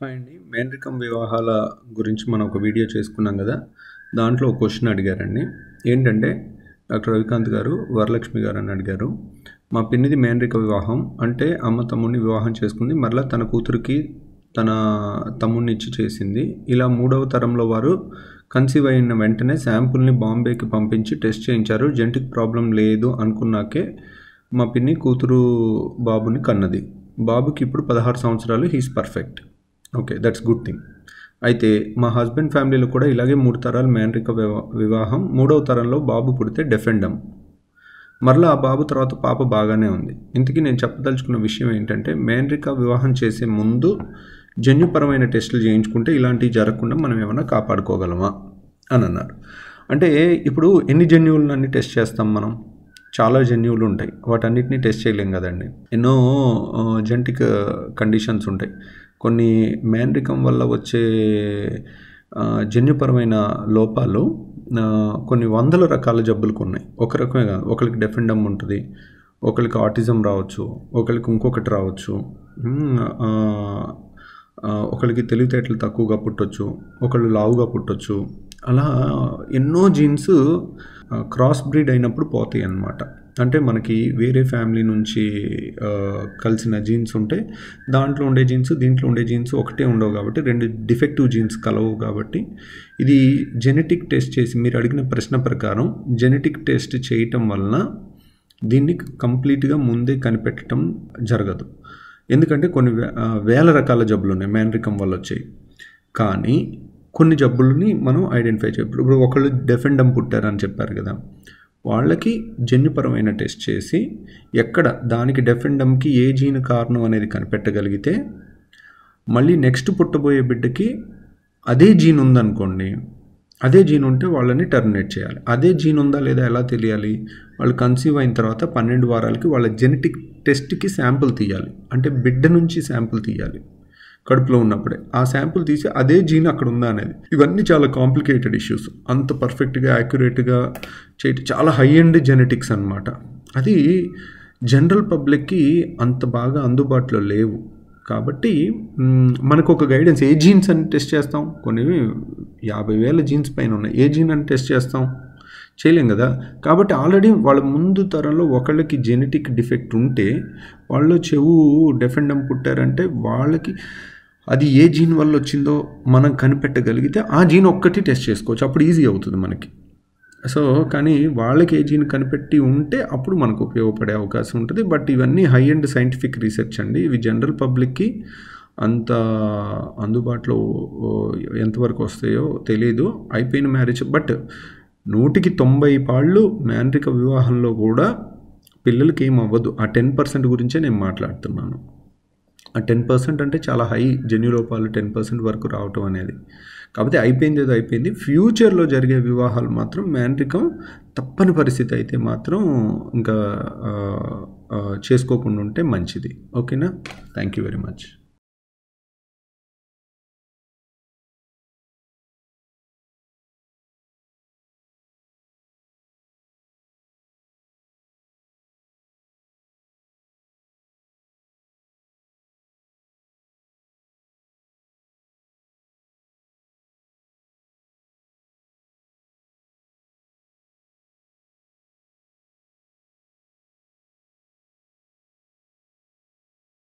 hi అండి మేనరికం వివాహాల గురించి మనం ఒక వీడియో చేసుకున్నాం కదా దాంట్లో ఒక క్వశ్చన్ అడిగారండి ఏంటంటే డాక్టర్ రవికాంత్ గారు వరలక్ష్మి గారు అని అడిగారు మా పిన్నిది మేనరిక వివాహం అంటే అమ్మ తమ్ముడిని వివాహం చేసుకుంది మరలా తన కూతురికి తన తమ్ముడిని ఇచ్చి చేసింది ఇలా మూడవ తరంలో వారు కన్సీవ్ అయిన వెంటనే శాంపుల్ని బాంబేకి పంపించి టెస్ట్ చేయించారు జెనటిక్ ప్రాబ్లం లేదు అనుకున్నాకే మా పిన్ని కూతురు బాబుని కన్నది బాబుకి ఇప్పుడు పదహారు సంవత్సరాలు he's perfect okay that's good thing అయితే మా హస్బెండ్ ఫ్యామిలీలో కూడా ఇలాగే మూడు తరాలు మేనరిక వివా- వివాహం మూడవ తరంలో బాబు పుడితే డెఫెండమ్ మరలా ఆ బాబు తర్వాత పాప బాగానే ఉంది ఇంతకీ నేను చెప్పదలుచుకున్న విషయం ఏంటంటే మేనరిక వివాహం చేసే ముందు జన్యుపరమైన టెస్టులు చేయించుకుంటే ఇలాంటివి జరగకుండా మనం ఏమైనా కాపాడుకోగలమా అని అన్నారు అంటే ఇప్పుడు ఎన్ని జన్యువులను టెస్ట్ చేస్తాం మనం చాలా జన్యువులు ఉంటాయి వాటన్నిటిని టెస్ట్ చేయలేం కదండి ఎన్నో జెంటిక్ కండిషన్స్ ఉంటాయి కొన్ని మేనరికం వల్ల వచ్చే ఆ, జన్యుపరమైన లోపాలు ఆ, కొన్ని వందల రకాల జబ్బులకు ఉన్నాయి ఒక రకమే కాదు ఒకరికి డెఫెండమ్ ఉంటుంది ఒకరికి ఆటిజం రావచ్చు ఒకరికి ఇంకొకటి రావచ్చు ఉమ్, ఆ, ఆ, ఒకరికి తెలివితేటలు తక్కువగా పుట్టొచ్చు ఒకళ్ళు లావుగా పుట్టొచ్చు అలా ఎన్నో జీన్స్ క్రాస్ బ్రీడ్ అయినప్పుడు పోతాయి అన్నమాట అంటే మనకి వేరే ఫ్యామిలీ నుంచి ఆ, కలిసిన జీన్స్ ఉంటే దాంట్లో ఉండే జీన్స్ దీంట్లో ఉండే జీన్స్ ఒకటే ఉండవు కాబట్టి రెండు డిఫెక్టివ్ జీన్స్ కలవు కాబట్టి ఇది జెనెటిక్ టెస్ట్ చేసి మీరు అడిగిన ప్రశ్న ప్రకారం జెనెటిక్ టెస్ట్ చేయటం వలన దీన్ని కంప్లీట్గా ముందే కనిపెట్టడం జరగదు ఎందుకంటే కొన్ని వే- ఆ, వేల రకాల జబ్బులు ఉన్నాయి మేనరికం వల్ల వచ్చాయి కానీ కొన్ని జబ్బులని మనం ఐడెంటిఫై చేయ ఇప్పుడు ఒకళ్ళు డెఫెండమ్ పుట్టారని చెప్పారు కదా వాళ్ళకి జన్యుపరమైన టెస్ట్ చేసి ఎక్కడ దానికి డెఫెండమ్కి ఏ జీన్ కారణం అనేది కనిపెట్టగలిగితే మళ్ళీ నెక్స్ట్ పుట్టబోయే బిడ్డకి అదే జీన్ ఉందనుకోండి అదే జీన్ ఉంటే వాళ్ళని టర్మినేట్ చేయాలి అదే జీన్ ఉందా లేదా ఎలా తెలియాలి వాళ్ళు కన్సీవ్ అయిన తర్వాత పన్నెండు వారాలకి వాళ్ళ జెనెటిక్ టెస్ట్కి శాంపుల్ తీయాలి అంటే బిడ్డ నుంచి శాంపుల్ తీయాలి కడుపులో ఉన్నప్పుడే ఆ శాంపుల్ తీసి అదే జీన్ అక్కడ ఉందా అనేది ఇవన్నీ చాలా కాంప్లికేటెడ్ ఇష్యూస్ అంత పర్ఫెక్ట్గా యాక్యురేట్గా చేయటం చాలా హై ఎండ్ జెనెటిక్స్ అన్నమాట అది జనరల్ పబ్లిక్కి అంత బాగా అందుబాటులో లేవు కాబట్టి మ్, మనకు ఒక గైడెన్స్ ఏ జీన్స్ అని టెస్ట్ చేస్తాం కొన్ని యాభై వేల జీన్స్ పైన ఉన్నాయి ఏ జీన్ అని టెస్ట్ చేస్తాం చేయలేం కదా కాబట్టి ఆల్రెడీ వాళ్ళ ముందు తరంలో ఒకళ్ళకి జెనెటిక్ డిఫెక్ట్ ఉంటే వాళ్ళు చెవు డెఫెండమ్ పుట్టారంటే వాళ్ళకి అది ఏ జీన్ వల్ల వచ్చిందో మనం కనిపెట్టగలిగితే ఆ జీన్ ఒక్కటి టెస్ట్ చేసుకోవచ్చు అప్పుడు ఈజీ అవుతుంది మనకి సో కానీ వాళ్ళకి ఏ జీన్ కనిపెట్టి ఉంటే అప్పుడు మనకు ఉపయోగపడే అవకాశం ఉంటుంది బట్ ఇవన్నీ హై అండ్ సైంటిఫిక్ రీసెర్చ్ అండి ఇవి జనరల్ పబ్లిక్కి అంత అందుబాటులో ఓ, ఎంతవరకు వస్తాయో తెలియదు అయిపోయిన మ్యారేజ్ బట్ నూటికి తొంభై పాళ్ళు మేనరిక వివాహంలో కూడా పిల్లలకి ఏం అవ్వదు ఆ టెన్ పర్సెంట్ గురించే నేను మాట్లాడుతున్నాను ఆ టెన్ పర్సెంట్ అంటే చాలా హై జన్యులోపాలు టెన్ పర్సెంట్ వరకు రావటం అనేది కాకపోతే అయిపోయింది ఏదో అయిపోయింది ఫ్యూచర్లో జరిగే వివాహాలు మాత్రం మేనరికం తప్పని పరిస్థితి అయితే మాత్రం ఇంకా ఆ, ఆ, చేసుకోకుండా ఉంటే మంచిది ఓకేనా థ్యాంక్ యూ వెరీ మచ్